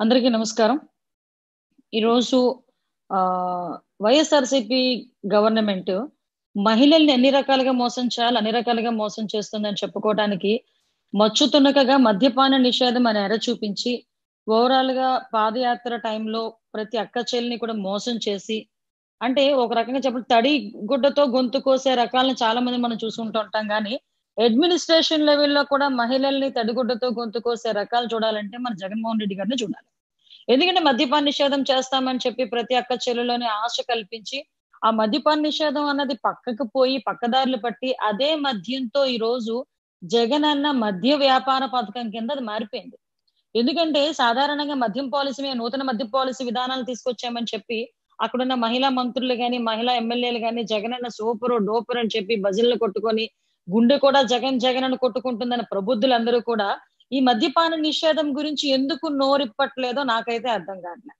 అందరికీ నమస్కారం ఈరోజు ఆ వైఎస్ఆర్సిపి గవర్నమెంట్ మహిళల్ని ఎన్ని రకాలుగా మోసం చేయాలి అన్ని రకాలుగా మోసం చేస్తుందని చెప్పుకోవడానికి మచ్చుతునకగా మద్యపాన నిషేధం అని ఎర చూపించి ఓవరాల్ గా పాదయాత్ర టైంలో ప్రతి అక్క చెల్లిని కూడా మోసం చేసి అంటే ఒక రకంగా చెప్పండి తడి గుడ్డతో గొంతు కోసే రకాలను చాలా మంది మనం చూసుకుంటూ ఉంటాం కానీ అడ్మినిస్ట్రేషన్ లెవెల్లో కూడా మహిళల్ని తడిగుడ్డతో గొంతు కోసే రకాలు చూడాలంటే మన జగన్మోహన్ రెడ్డి గారిని చూడాలి ఎందుకంటే మద్యపాన నిషేధం చేస్తామని చెప్పి ప్రతి అక్క చెల్లులోని ఆశ కల్పించి ఆ మద్యపాన నిషేధం అన్నది పక్కకు పోయి పక్కదారులు పట్టి అదే మద్యంతో ఈ రోజు జగన్ అన్న మద్య వ్యాపార పథకం కింద అది మారిపోయింది ఎందుకంటే సాధారణంగా మద్యం పాలసీ మీద నూతన మద్య పాలసీ విధానాలు తీసుకొచ్చామని చెప్పి అక్కడున్న మహిళా మంత్రులు గాని మహిళా ఎమ్మెల్యేలు గాని జగన్ అన్న సూపర్ డోపర్ అని చెప్పి బజన్లు కొట్టుకొని గుండె కూడా జగన్ జగన్ అని కొట్టుకుంటుందన్న ప్రబుద్ధులందరూ కూడా ఈ మద్యపాన నిషేధం గురించి ఎందుకు నోరిప్పట్లేదో నాకైతే అర్థం కావట్లే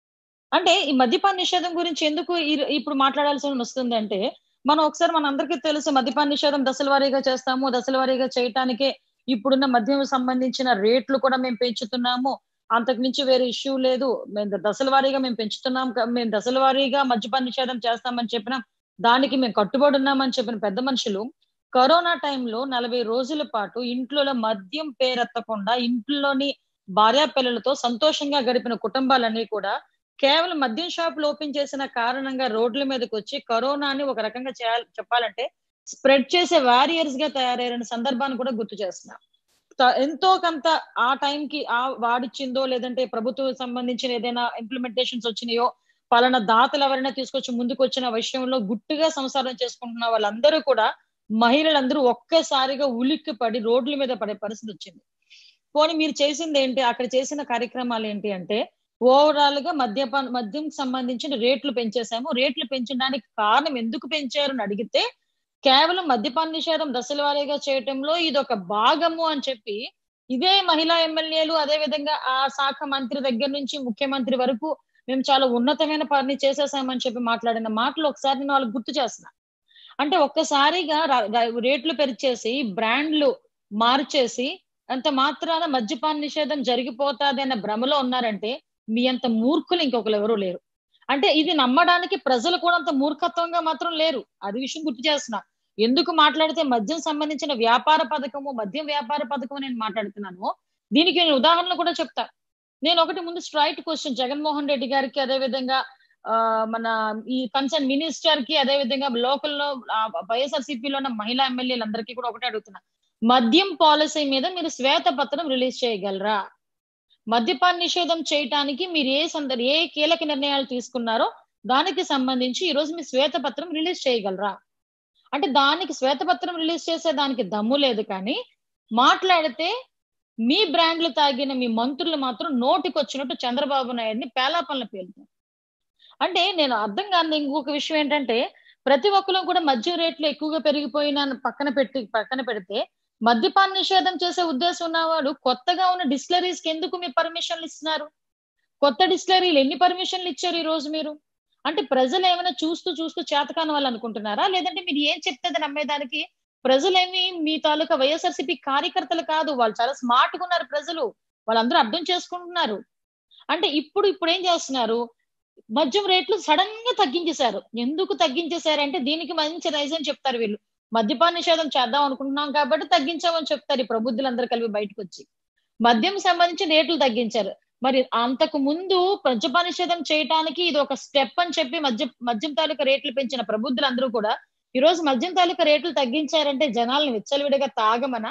అంటే ఈ మద్యపాన నిషేధం గురించి ఎందుకు ఇప్పుడు మాట్లాడాల్సి వస్తుంది అంటే మనం ఒకసారి మన అందరికీ తెలుసు మద్యపాన నిషేధం దశల వారీగా చేస్తాము దశల వారీగా చేయటానికే ఇప్పుడున్న మద్యం సంబంధించిన రేట్లు కూడా మేము పెంచుతున్నాము అంతకు మించి వేరే ఇష్యూ లేదు మేము దశల వారీగా మేము పెంచుతున్నాం మేము దశల వారీగా మద్యపాన నిషేధం చేస్తామని చెప్పినాం దానికి మేము కట్టుబడి ఉన్నామని చెప్పిన పెద్ద మనుషులు కరోనా టైంలో నలభై రోజుల పాటు ఇంట్లో మద్యం పేరెత్తకుండా ఇంట్లోని భార్యా పిల్లలతో సంతోషంగా గడిపిన కుటుంబాలన్నీ కూడా కేవలం మద్యం షాపులు ఓపెన్ చేసిన కారణంగా రోడ్ల మీదకి వచ్చి కరోనాని ఒక రకంగా చేయాలి చెప్పాలంటే స్ప్రెడ్ చేసే వారియర్స్ గా తయారయ్యారనే సందర్భాన్ని కూడా గుర్తు చేస్తున్నా ఎంతో కొంత ఆ టైంకి ఆ వాడిచ్చిందో లేదంటే ప్రభుత్వం సంబంధించిన ఏదైనా ఇంప్లిమెంటేషన్స్ వచ్చినాయో పలానా దాతలు ఎవరైనా తీసుకొచ్చి ముందుకు వచ్చిన విషయంలో గుట్టుగా సంసారం చేసుకుంటున్న వాళ్ళందరూ కూడా మహిళలందరూ ఒక్కసారిగా ఉలిక్కి పడి రోడ్ల మీద పడే పరిస్థితి వచ్చింది పోనీ మీరు చేసింది ఏంటి అక్కడ చేసిన కార్యక్రమాలు ఏంటి అంటే ఓవరాల్ గా మద్యపాన మద్యం సంబంధించిన రేట్లు పెంచేశాము రేట్లు పెంచడానికి కారణం ఎందుకు పెంచారు అని అడిగితే కేవలం మద్యపాన నిషేధం దశల వారీగా చేయటంలో ఇది ఒక భాగము అని చెప్పి ఇదే మహిళా ఎమ్మెల్యేలు అదే విధంగా ఆ శాఖ మంత్రి దగ్గర నుంచి ముఖ్యమంత్రి వరకు మేము చాలా ఉన్నతమైన పని చేసేసామని చెప్పి మాట్లాడిన మాటలు ఒకసారి నేను వాళ్ళకి గుర్తు చేస్తున్నా అంటే ఒక్కసారిగా రేట్లు పెరిచేసి బ్రాండ్లు మార్చేసి అంత మాత్రాన మద్యపాన నిషేధం జరిగిపోతాది అన్న భ్రమలో ఉన్నారంటే మీ అంత మూర్ఖులు ఇంకొకరు ఎవరు లేరు అంటే ఇది నమ్మడానికి ప్రజలు కూడా అంత మూర్ఖత్వంగా మాత్రం లేరు అది విషయం గుర్తు చేస్తున్నా ఎందుకు మాట్లాడితే మద్యం సంబంధించిన వ్యాపార పథకము మద్యం వ్యాపార పథకం నేను మాట్లాడుతున్నాను దీనికి నేను ఉదాహరణలు కూడా చెప్తా నేను ఒకటి ముందు స్ట్రైట్ క్వశ్చన్ జగన్మోహన్ రెడ్డి గారికి అదే విధంగా ఆ మన ఈ కన్సర్న్ మినిస్టర్ కి అదే విధంగా లోకల్ లో వైఎస్ఆర్సీపీలో ఉన్న మహిళా ఎమ్మెల్యేలందరికీ కూడా ఒకటే అడుగుతున్నా మద్యం పాలసీ మీద మీరు శ్వేత పత్రం రిలీజ్ చేయగలరా మద్యపాన నిషేధం చేయటానికి మీరు ఏ సందర్ ఏ కీలక నిర్ణయాలు తీసుకున్నారో దానికి సంబంధించి ఈ రోజు మీ శ్వేతపత్రం రిలీజ్ చేయగలరా అంటే దానికి శ్వేతపత్రం రిలీజ్ చేసే దానికి దమ్ము లేదు కానీ మాట్లాడితే మీ బ్రాండ్లు తాగిన మీ మంత్రులు మాత్రం నోటికి వచ్చినట్టు చంద్రబాబు నాయుడిని పేలాపనలు పేలుతారు అంటే నేను అర్థం కాని ఇంకొక విషయం ఏంటంటే ప్రతి ఒక్కరు కూడా మద్యం రేట్లు ఎక్కువగా పెరిగిపోయిన పక్కన పెట్టి పక్కన పెడితే మద్యపాన నిషేధం చేసే ఉద్దేశం ఉన్నవాడు కొత్తగా ఉన్న డిస్టిలరీస్ కి ఎందుకు మీరు పర్మిషన్లు ఇస్తున్నారు కొత్త డిస్టిలరీలు ఎన్ని పర్మిషన్లు ఇచ్చారు ఈ రోజు మీరు అంటే ప్రజలు ఏమైనా చూస్తూ చూస్తూ చేతకాని వాళ్ళు అనుకుంటున్నారా లేదంటే మీరు ఏం చెప్తే నమ్మేదానికి ప్రజలేమి మీ తాలూకా వైఎస్ఆర్సీపీ కార్యకర్తలు కాదు వాళ్ళు చాలా స్మార్ట్ గా ఉన్నారు ప్రజలు వాళ్ళందరూ అర్థం చేసుకుంటున్నారు అంటే ఇప్పుడు ఇప్పుడు ఏం చేస్తున్నారు మద్యం రేట్లు సడన్ గా తగ్గించేశారు ఎందుకు తగ్గించేశారంటే దీనికి మంచి రైజన్ చెప్తారు వీళ్ళు మద్యపాన నిషేధం చేద్దాం అనుకుంటున్నాం కాబట్టి తగ్గించామని చెప్తారు ఈ ప్రబుద్ధులందరూ కలిపి బయటకు వచ్చి మద్యం సంబంధించి రేట్లు తగ్గించారు మరి అంతకు ముందు మద్యపాన నిషేధం చేయటానికి ఇది ఒక స్టెప్ అని చెప్పి మద్య మద్యం తాలూకా రేట్లు పెంచిన ప్రబుద్ధులందరూ కూడా ఈ రోజు మద్యం తాలూకా రేట్లు తగ్గించారంటే జనాలను విచ్చలవిడిగా తాగమనా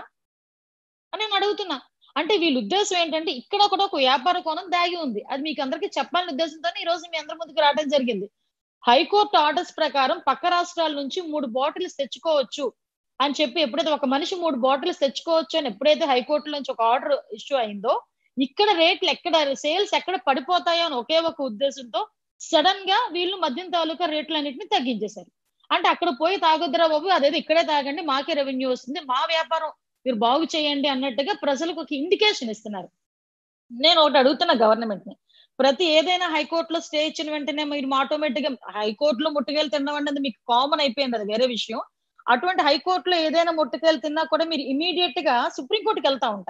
అని నేను అడుగుతున్నా అంటే వీళ్ళ ఉద్దేశం ఏంటంటే ఇక్కడ కూడా ఒక వ్యాపార కోణం దాగి ఉంది అది మీకు అందరికీ చెప్పాలని ఉద్దేశంతో ఈ రోజు మీ అందరి ముందుకు రావడం జరిగింది హైకోర్టు ఆర్డర్స్ ప్రకారం పక్క రాష్ట్రాల నుంచి మూడు బాటిల్స్ తెచ్చుకోవచ్చు అని చెప్పి ఎప్పుడైతే ఒక మనిషి మూడు బాటిల్స్ తెచ్చుకోవచ్చు అని ఎప్పుడైతే హైకోర్టు నుంచి ఒక ఆర్డర్ ఇష్యూ అయిందో ఇక్కడ రేట్లు ఎక్కడ సేల్స్ ఎక్కడ పడిపోతాయో అని ఒకే ఒక ఉద్దేశంతో సడన్ గా వీళ్ళు మద్యం తాలూకా రేట్లు అన్నింటినీ తగ్గించేశారు అంటే అక్కడ పోయి తాగొద్దురా బాబు అదేదో ఇక్కడే తాగండి మాకే రెవెన్యూ వస్తుంది మా వ్యాపారం మీరు బాగు చేయండి అన్నట్టుగా ప్రజలకు ఒక ఇండికేషన్ ఇస్తున్నారు నేను ఒకటి అడుగుతున్నా గవర్నమెంట్ ని ప్రతి ఏదైనా హైకోర్టులో స్టే ఇచ్చిన వెంటనే మీరు ఆటోమేటిక్ గా హైకోర్టులో ముట్టుకెళ్ళి తినడం అనేది మీకు కామన్ అయిపోయింది అది వేరే విషయం అటువంటి హైకోర్టులో ఏదైనా ముట్టుకెళ్ళి తిన్నా కూడా మీరు ఇమీడియట్ గా సుప్రీంకోర్టుకి వెళ్తా ఉంటారు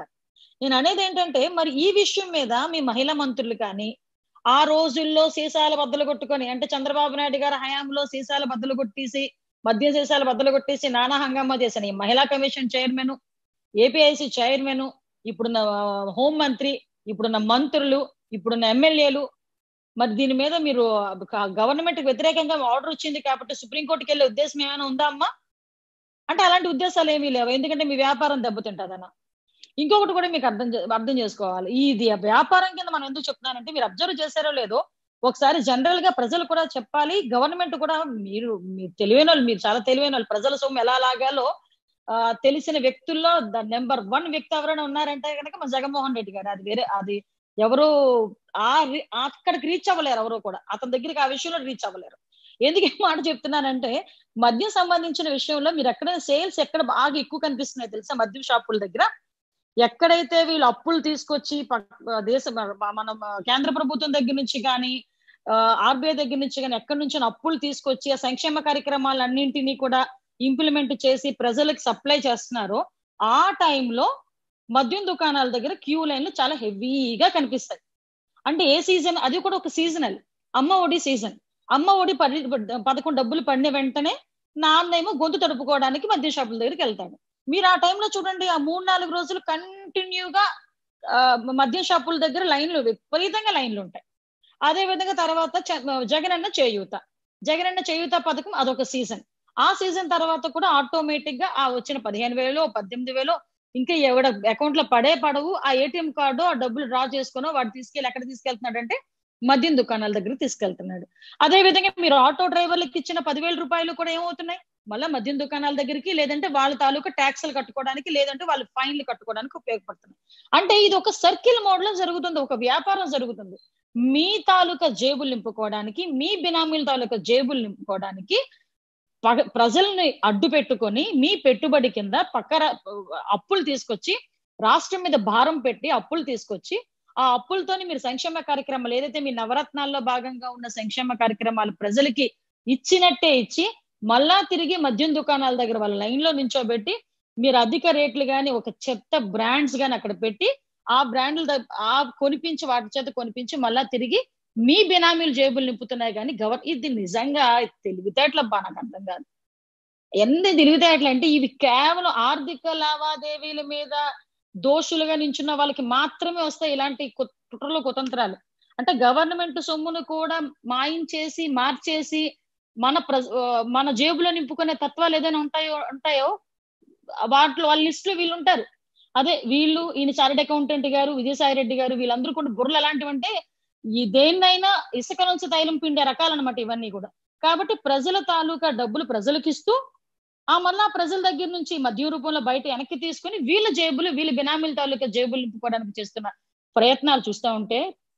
నేను అనేది ఏంటంటే మరి ఈ విషయం మీద మీ మహిళా మంత్రులు కానీ ఆ రోజుల్లో సీసాల బద్దలు కొట్టుకొని అంటే చంద్రబాబు నాయుడు గారి హయాంలో సీసాల బద్దలు కొట్టేసి మద్య సీసాల బద్దలు కొట్టేసి నానా హంగామా చేశాను ఈ మహిళా కమిషన్ చైర్మన్ ఏపీఐసి చైర్మన్ ఇప్పుడున్న హోం మంత్రి ఇప్పుడున్న మంత్రులు ఇప్పుడున్న ఎమ్మెల్యేలు మరి దీని మీద మీరు గవర్నమెంట్ వ్యతిరేకంగా ఆర్డర్ వచ్చింది కాబట్టి సుప్రీంకోర్టుకి వెళ్ళే ఉద్దేశం ఏమైనా ఉందా అమ్మా అంటే అలాంటి ఉద్దేశాలు ఏమీ లేవు ఎందుకంటే మీ వ్యాపారం దెబ్బతింటదన్న ఇంకొకటి కూడా మీకు అర్థం చే- అర్థం చేసుకోవాలి ఇది వ్యాపారం కింద మనం ఎందుకు చెప్తున్నానంటే మీరు అబ్జర్వ్ చేశారో లేదో ఒకసారి జనరల్ గా ప్రజలు కూడా చెప్పాలి గవర్నమెంట్ కూడా మీరు మీరు తెలివైన వాళ్ళు మీరు చాలా తెలివైన వాళ్ళు ప్రజల సొమ్ము ఎలా లాగాలో ఆ, తెలిసిన వ్యక్తుల్లో ద నెంబర్ వన్ వ్యక్తి ఎవరైనా ఉన్నారంటే కనుక మన జగన్మోహన్ రెడ్డి గారు అది వేరే అది ఎవరు ఆ రి- అక్కడికి రీచ్ అవ్వలేరు ఎవరు కూడా అతని దగ్గరికి ఆ విషయంలో రీచ్ అవ్వలేరు ఎందుకు ఈ మాట చెప్తున్నానంటే మద్యం సంబంధించిన విషయంలో మీరు ఎక్కడైనా సేల్స్ ఎక్కడ బాగా ఎక్కువ కనిపిస్తున్నాయి తెలుసా మద్యం షాపుల దగ్గర ఎక్కడైతే వీళ్ళు అప్పులు తీసుకొచ్చి పక్- దేశ మనం కేంద్ర ప్రభుత్వం దగ్గర నుంచి కానీ ఆర్బీఐ దగ్గర నుంచి కానీ ఎక్కడి నుంచి అప్పులు తీసుకొచ్చి ఆ సంక్షేమ కార్యక్రమాలన్నింటినీ కూడా ఇంప్లిమెంట్ చేసి ప్రజలకు సప్లై చేస్తున్నారో ఆ టైంలో మద్యం దుకాణాల దగ్గర క్యూ లైన్లు చాలా హెవీగా కనిపిస్తాయి అంటే ఏ సీజన్ అది కూడా ఒక సీజనల్ అమ్మ ఒడి సీజన్ అమ్మ ఒడి పడి పదకొండు డబ్బులు పడిన వెంటనే నాన్నేమో గొంతు తడుపుకోవడానికి మద్య షాపుల దగ్గరికి వెళ్తాడు మీరు ఆ టైంలో చూడండి ఆ మూడు నాలుగు రోజులు కంటిన్యూగా మద్యం షాపుల దగ్గర లైన్లు విపరీతంగా లైన్లు ఉంటాయి అదే విధంగా తర్వాత చ- జగనన్న చేయూత జగనన్న చేయూత పథకం అదొక సీజన్ ఆ సీజన్ తర్వాత కూడా ఆటోమేటిక్ గా ఆ వచ్చిన పదిహేను వేలు పద్దెనిమిది వేలు ఇంకా ఎవడ అకౌంట్ లో పడే పడవు ఆ ఏటీఎం కార్డు ఆ డబ్బులు డ్రా చేసుకుని వాడు తీసుకెళ్ళి ఎక్కడ తీసుకెళ్తున్నాడు అంటే మద్యం దుకాణాల దగ్గర తీసుకెళ్తున్నాడు అదే విధంగా మీరు ఆటో డ్రైవర్లకు ఇచ్చిన పదివేల రూపాయలు కూడా ఏమవుతున్నాయి మళ్ళీ మద్యం దుకాణాల దగ్గరికి లేదంటే వాళ్ళ తాలూకా ట్యాక్స్లు కట్టుకోవడానికి లేదంటే వాళ్ళ ఫైన్లు కట్టుకోవడానికి ఉపయోగపడుతుంది అంటే ఇది ఒక సర్కిల్ మోడ్ లో జరుగుతుంది ఒక వ్యాపారం జరుగుతుంది మీ తాలూకా జేబులు నింపుకోవడానికి మీ బినామీల తాలూకా జేబులు నింపుకోవడానికి పగ- ప్రజల్ని అడ్డు పెట్టుకొని మీ పెట్టుబడి కింద పక్క రా- అప్పులు తీసుకొచ్చి రాష్ట్రం మీద భారం పెట్టి అప్పులు తీసుకొచ్చి ఆ అప్పులతోని మీరు సంక్షేమ కార్యక్రమాలు ఏదైతే మీ నవరత్నాల్లో భాగంగా ఉన్న సంక్షేమ కార్యక్రమాలు ప్రజలకి ఇచ్చినట్టే ఇచ్చి మళ్ళా తిరిగి మద్యం దుకాణాల దగ్గర వాళ్ళ లైన్ లో నించోబెట్టి మీరు అధిక రేట్లు గాని ఒక చెత్త బ్రాండ్స్ గాని అక్కడ పెట్టి ఆ బ్రాండ్లు ద- ఆ కొనిపించి వాటి చేత కొనిపించి మళ్ళా తిరిగి మీ బినామీలు జేబులు నింపుతున్నాయి కానీ గవర్ ఇది నిజంగా తెలివితేటలబ్బా నాకు అర్థం కాదు ఎన్ని తెలివితేటలు అంటే ఇవి కేవలం ఆర్థిక లావాదేవీల మీద దోషులుగా నించున్న వాళ్ళకి మాత్రమే వస్తాయి ఇలాంటి కు- కుట్రలు కుతంత్రాలు అంటే గవర్నమెంట్ సొమ్మును కూడా మాయించేసి మార్చేసి మన ప్ర ఆ, మన జేబులో నింపుకునే తత్వాలు ఏదైనా ఉంటాయో ఉంటాయో వాటిలో వాళ్ళ లిస్ట్ లో వీళ్ళు ఉంటారు అదే వీళ్ళు ఈయన చార్టెడ్ అకౌంటెంట్ గారు విజయసాయి రెడ్డి గారు వీళ్ళందరూ కూడా బుర్రలు ఎలాంటివంటే ఈ దేన్నైనా ఇసుక నుంచి తైలం పిండే రకాలన్నమాట ఇవన్నీ కూడా కాబట్టి ప్రజల తాలూకా డబ్బులు ప్రజలకు ఇస్తూ ఆ మళ్ళా ప్రజల దగ్గర నుంచి మద్యం రూపంలో బయట వెనక్కి తీసుకొని వీళ్ళ జేబులు వీళ్ళ బినామీల తాలూకా జేబులు నింపుకోవడానికి చేస్తున్న ప్రయత్నాలు చూస్తూ ఉంటే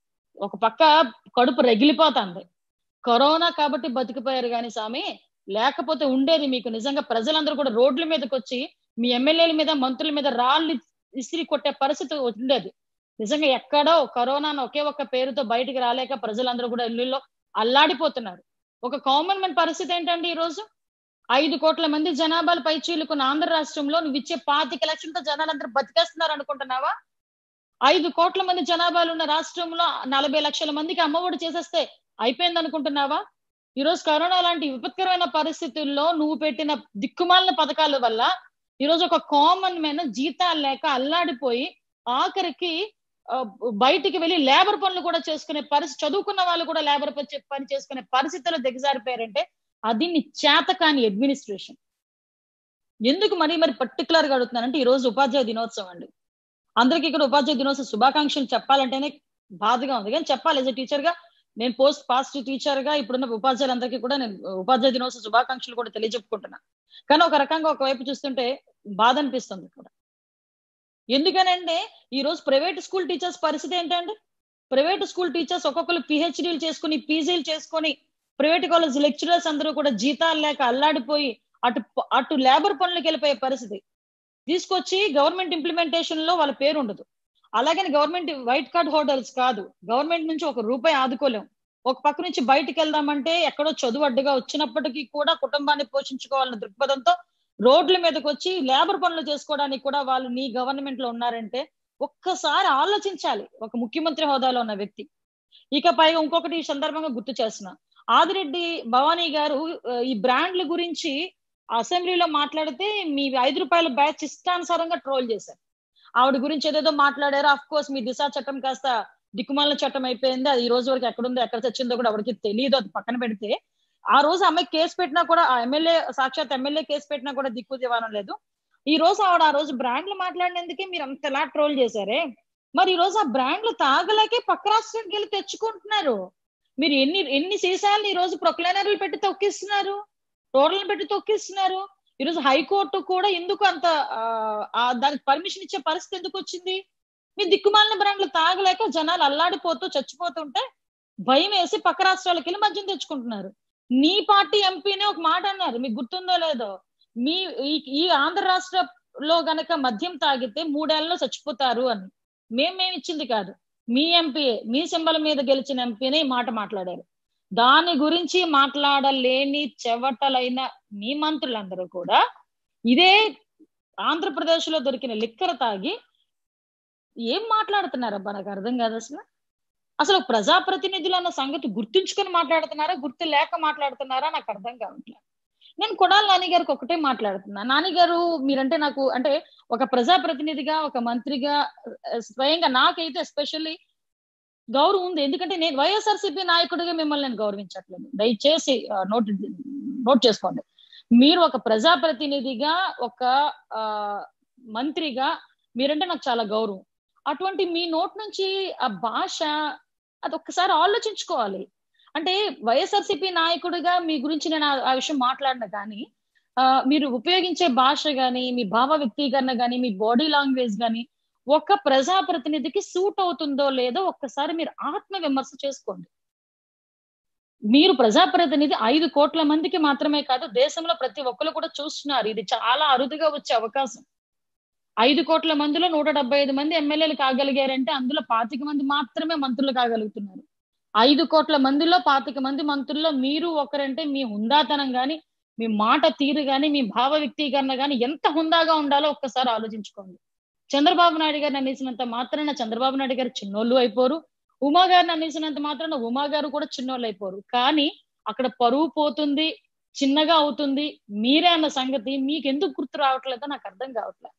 ఒక పక్క కడుపు రగిలిపోతుంది కరోనా కాబట్టి బతికిపోయారు కానీ స్వామి లేకపోతే ఉండేది మీకు నిజంగా ప్రజలందరూ కూడా రోడ్ల మీదకి వచ్చి మీ ఎమ్మెల్యేల మీద మంత్రుల మీద రాళ్ళు ఇసిరి కొట్టే పరిస్థితి ఉండేది నిజంగా ఎక్కడో కరోనా అని ఒకే ఒక్క పేరుతో బయటికి రాలేక ప్రజలందరూ కూడా ఇల్లుల్లో అల్లాడిపోతున్నారు ఒక కామన్ మ్యాన్ పరిస్థితి ఏంటండి ఈ రోజు ఐదు కోట్ల మంది జనాభాలు పై చీలుకున్న ఆంధ్ర రాష్ట్రంలో నువ్వు ఇచ్చే పాతిక లక్షలతో జనాలందరూ బతికేస్తున్నారు అనుకుంటున్నావా ఐదు కోట్ల మంది జనాభాలు ఉన్న రాష్ట్రంలో నలభై లక్షల మందికి అమ్మఒడి చేసేస్తే అయిపోయింది అనుకుంటున్నావా ఈ రోజు కరోనా లాంటి విపత్కరమైన పరిస్థితుల్లో నువ్వు పెట్టిన దిక్కుమాలిన పథకాల వల్ల ఈ రోజు ఒక కామన్ మ్యాన్ జీతాలు లేక అల్లాడిపోయి ఆఖరికి ఆ, బయటికి వెళ్ళి లేబర్ పనులు కూడా చేసుకునే పరిస్థితి చదువుకున్న వాళ్ళు కూడా లేబర్ పని చేసుకునే పరిస్థితుల్లో దిగజారిపోయారంటే అది నీ చేతకాని అడ్మినిస్ట్రేషన్ ఎందుకు మరి మరి పర్టికులర్ గా అడుగుతున్నానంటే ఈ రోజు ఉపాధ్యాయ దినోత్సవం అండి అందరికీ ఇక్కడ ఉపాధ్యాయ దినోత్సవ శుభాకాంక్షలు చెప్పాలంటేనే బాధగా ఉంది కానీ చెప్పాలి యాజ్ టీచర్ గా నేను పోస్ట్ పాస్ట్ టీచర్ గా ఇప్పుడున్న ఉపాధ్యాయులందరికీ కూడా నేను ఉపాధ్యాయ దినోత్సవ శుభాకాంక్షలు కూడా తెలియజెప్పుకుంటున్నా కానీ ఒక రకంగా ఒకవైపు చూస్తుంటే బాధ అనిపిస్తుంది కూడా ఎందుకనంటే ఈ రోజు ప్రైవేట్ స్కూల్ టీచర్స్ పరిస్థితి ఏంటంటే ప్రైవేట్ స్కూల్ టీచర్స్ ఒక్కొక్కరు పిహెచ్డీలు చేసుకుని పీజీలు చేసుకుని ప్రైవేట్ కాలేజ్ లెక్చరర్స్ అందరూ కూడా జీతాలు లేక అల్లాడిపోయి అటు అటు లేబర్ పనులకు వెళ్ళిపోయే పరిస్థితి తీసుకొచ్చి గవర్నమెంట్ ఇంప్లిమెంటేషన్ లో వాళ్ళ పేరు ఉండదు అలాగని గవర్నమెంట్ వైట్ కార్డ్ హోల్డర్స్ కాదు గవర్నమెంట్ నుంచి ఒక రూపాయి ఆదుకోలేం ఒక పక్క నుంచి బయటికి వెళ్దామంటే ఎక్కడో చదువు అడ్డుగా వచ్చినప్పటికీ కూడా కుటుంబాన్ని పోషించుకోవాలన్న దృక్పథంతో రోడ్ల మీదకి వచ్చి లేబర్ పనులు చేసుకోవడానికి కూడా వాళ్ళు నీ గవర్నమెంట్ లో ఉన్నారంటే ఒక్కసారి ఆలోచించాలి ఒక ముఖ్యమంత్రి హోదాలో ఉన్న వ్యక్తి ఇక పైగా ఇంకొకటి ఈ సందర్భంగా గుర్తు చేస్తున్నా ఆదిరెడ్డి భవానీ గారు ఆ, ఈ బ్రాండ్ల గురించి అసెంబ్లీలో మాట్లాడితే మీ ఐదు రూపాయల బ్యాచ్ ఇష్టానుసారంగా ట్రోల్ చేశారు ఆవిడ గురించి ఏదేదో మాట్లాడారు అఫ్ కోర్స్ మీ దిశా చట్టం కాస్త దిక్కుమాల చట్టం అయిపోయింది అది ఈ రోజు వరకు ఎక్కడుందో ఎక్కడ తెచ్చిందో కూడా ఎవరికి తెలియదు అది పక్కన పెడితే ఆ రోజు అమ్మాయి కేసు పెట్టినా కూడా ఆ ఎమ్మెల్యే సాక్షాత్ ఎమ్మెల్యే కేసు పెట్టినా కూడా దిక్కు దివానం లేదు ఈ రోజు ఆవిడ ఆ రోజు బ్రాండ్లు మాట్లాడినందుకే మీరు అంతలా ట్రోల్ చేశారే మరి ఈ రోజు ఆ బ్రాండ్లు తాగలేకే పక్క రాష్ట్రానికి వెళ్ళి తెచ్చుకుంటున్నారు మీరు ఎన్ని ఎన్ని సీసాలను ఈ రోజు ప్రొక్లైనర్లు పెట్టి తొక్కిస్తున్నారు రోడ్లను పెట్టి తొక్కిస్తున్నారు ఈ రోజు హైకోర్టు కూడా ఎందుకు అంత ఆ, ఆ, దానికి పర్మిషన్ ఇచ్చే పరిస్థితి ఎందుకు వచ్చింది మీ దిక్కుమాలిన బ్రాండ్లు తాగలేక జనాలు అల్లాడిపోతూ చచ్చిపోతుంటే భయం వేసి పక్క రాష్ట్రాలకు వెళ్ళి మద్యం తెచ్చుకుంటున్నారు నీ పార్టీ ఎంపీనే ఒక మాట అన్నారు మీకు గుర్తుందో లేదో మీ ఈ- ఈ ఆంధ్ర రాష్ట్రంలో గనక మద్యం తాగితే మూడేళ్లలో చచ్చిపోతారు అని మేం మేము ఇచ్చింది కాదు మీ ఎంపీఏ మీ సింబల్ మీద గెలిచిన ఎంపీనే ఈ మాట మాట్లాడారు దాని గురించి మాట్లాడలేని చెవటలైన మీ మంత్రులందరూ కూడా ఇదే ఆంధ్రప్రదేశ్ లో దొరికిన లిక్కర తాగి ఏం మాట్లాడుతున్నారబ్బా నాకు అర్థం కాదు అసలు అసలు ప్రజాప్రతినిధులు అన్న సంగతి గుర్తుంచుకొని మాట్లాడుతున్నారా గుర్తు లేక మాట్లాడుతున్నారా నాకు అర్థం కావట్లేదు నేను కొడాలి నాని గారికి ఒకటే మాట్లాడుతున్నా నాని గారు మీరంటే నాకు అంటే ఒక ప్రజాప్రతినిధిగా ఒక మంత్రిగా ఆ, స్వయంగా నాకైతే ఎస్పెషల్లీ గౌరవం ఉంది ఎందుకంటే నేను వైఎస్ఆర్సీపీ నాయకుడిగా మిమ్మల్ని నేను గౌరవించట్లేదు దయచేసి ఆ, నోట్ నోట్ చేసుకోండి మీరు ఒక ప్రజాప్రతినిధిగా ఒక ఆ, మంత్రిగా మీరంటే నాకు చాలా గౌరవం అటువంటి మీ నోట్ నుంచి ఆ భాష అది ఒక్కసారి ఆలోచించుకోవాలి అంటే వైఎస్ఆర్సీపీ నాయకుడిగా మీ గురించి నేను ఆ- ఆ విషయం మాట్లాడిన కానీ ఆ, మీరు ఉపయోగించే భాష గాని మీ భావ వ్యక్తీకరణ గాని మీ బాడీ లాంగ్వేజ్ గాని ఒక ప్రజాప్రతినిధికి సూట్ అవుతుందో లేదో ఒక్కసారి మీరు ఆత్మ విమర్శ చేసుకోండి మీరు ప్రజాప్రతినిధి ఐదు కోట్ల మందికి మాత్రమే కాదు దేశంలో ప్రతి ఒక్కరు కూడా చూస్తున్నారు ఇది చాలా అరుదుగా వచ్చే అవకాశం ఐదు కోట్ల మందిలో నూట డెబ్బై ఐదు మంది ఎమ్మెల్యేలు కాగలిగారంటే అందులో పాతిక మంది మాత్రమే మంత్రులు కాగలుగుతున్నారు ఐదు కోట్ల మందిలో పాతిక మంది మంత్రుల్లో మీరు ఒకరంటే మీ హుందాతనం గాని మీ మాట తీరు గాని మీ భావ వ్యక్తీకరణ గాని ఎంత హుందాగా ఉండాలో ఒక్కసారి ఆలోచించుకోండి చంద్రబాబు నాయుడు గారిని అనేసినంత మాత్రాన చంద్రబాబు నాయుడు గారు చిన్నోళ్ళు అయిపోరు ఉమా గారిని అనేసినంత మాత్రాన ఉమా గారు కూడా చిన్నోళ్ళు అయిపోరు కానీ అక్కడ పరువు పోతుంది చిన్నగా అవుతుంది మీరే అన్న సంగతి మీకు ఎందుకు గుర్తు రావట్లేదో నాకు అర్థం కావట్లేదు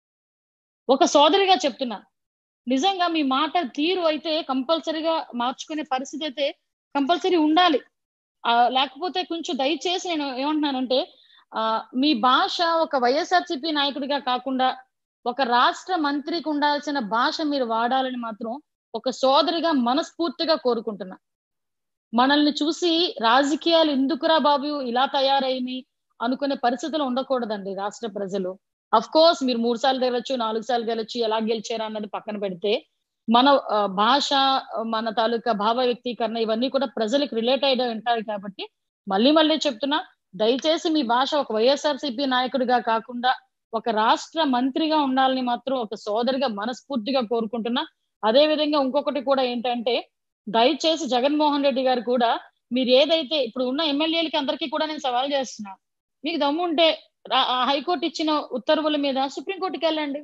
ఒక సోదరిగా చెప్తున్నా నిజంగా మీ మాట తీరు అయితే కంపల్సరీగా మార్చుకునే పరిస్థితి అయితే కంపల్సరీ ఉండాలి ఆ, లేకపోతే కొంచెం దయచేసి నేను ఏమంటున్నానంటే ఆ, మీ భాష ఒక వైఎస్ఆర్సీపీ నాయకుడిగా కాకుండా ఒక రాష్ట్ర మంత్రికి ఉండాల్సిన భాష మీరు వాడాలని మాత్రం ఒక సోదరిగా మనస్ఫూర్తిగా కోరుకుంటున్నా మనల్ని చూసి రాజకీయాలు ఎందుకురా బాబు ఇలా తయారైంది అనుకునే పరిస్థితులు ఉండకూడదండి రాష్ట్ర ప్రజలు అఫ్ కోర్స్ మీరు మూడు సార్లు గెలవచ్చు నాలుగు సార్లు గెలవచ్చు ఎలా గెలిచారా అన్నది పక్కన పెడితే మన ఆ, భాష మన తాలూకా భావ వ్యక్తీకరణ ఇవన్నీ కూడా ప్రజలకు రిలేట్ అయ్యి ఉంటాయి కాబట్టి మళ్ళీ మళ్ళీ చెప్తున్నా దయచేసి మీ భాష ఒక వైఎస్ఆర్సీపీ నాయకుడిగా కాకుండా ఒక రాష్ట్ర మంత్రిగా ఉండాలని మాత్రం ఒక సోదరిగా మనస్ఫూర్తిగా కోరుకుంటున్నా అదే విధంగా ఇంకొకటి కూడా ఏంటంటే దయచేసి జగన్మోహన్ రెడ్డి గారు కూడా మీరు ఏదైతే ఇప్పుడు ఉన్న ఎమ్మెల్యేలకి అందరికీ కూడా నేను సవాల్ చేస్తున్నా మీకు దమ్ము ఉంటే రా- ఆ హైకోర్టు ఇచ్చిన ఉత్తర్వుల మీద సుప్రీంకోర్టుకి వెళ్ళండి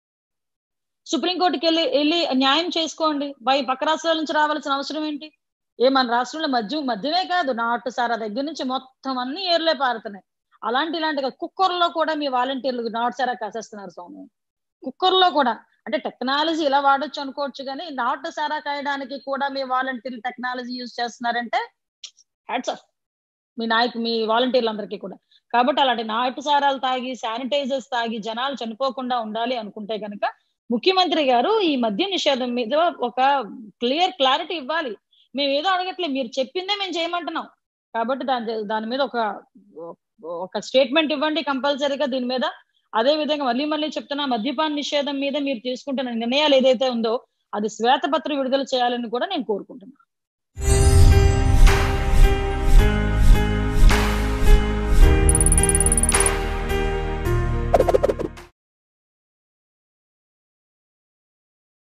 సుప్రీంకోర్టుకి వెళ్ళి వెళ్ళి న్యాయం చేసుకోండి బై పక్క రాష్ట్రాల నుంచి రావాల్సిన అవసరం ఏంటి ఏ మన రాష్ట్రంలో మద్యం మద్యమే కాదు నాటు సారా దగ్గర నుంచి మొత్తం అన్ని ఏర్లే పారుతున్నాయి అలాంటి ఇలాంటి కుక్కర్లో కూడా మీ వాలంటీర్లు నాటు సారా కాసేస్తున్నారు స్వామి కుక్కర్లో కూడా అంటే టెక్నాలజీ ఇలా వాడొచ్చు అనుకోవచ్చు కానీ నాటు సారా కాయడానికి కూడా మీ వాలంటీర్లు టెక్నాలజీ యూజ్ చేస్తున్నారంటే హ్యాట్స్ ఆఫ్ మీ నాయకు మీ వాలంటీర్లందరికీ కూడా కాబట్టి అలాంటి నాటు సారాలు తాగి శానిటైజర్స్ తాగి జనాలు చనిపోకుండా ఉండాలి అనుకుంటే కనుక ముఖ్యమంత్రి గారు ఈ మద్య నిషేధం మీద ఒక క్లియర్ క్లారిటీ ఇవ్వాలి మేము ఏదో అడగట్లేదు మీరు చెప్పిందే మేము చేయమంటున్నాం కాబట్టి దాని దాని మీద ఒక ఒక స్టేట్మెంట్ ఇవ్వండి కంపల్సరీగా దీని మీద అదే విధంగా మళ్ళీ మళ్ళీ చెప్తున్నా మద్యపాన నిషేధం మీద మీరు తీసుకుంటున్న నిర్ణయాలు ఏదైతే ఉందో అది శ్వేతపత్రం విడుదల చేయాలని కూడా నేను కోరుకుంటున్నాను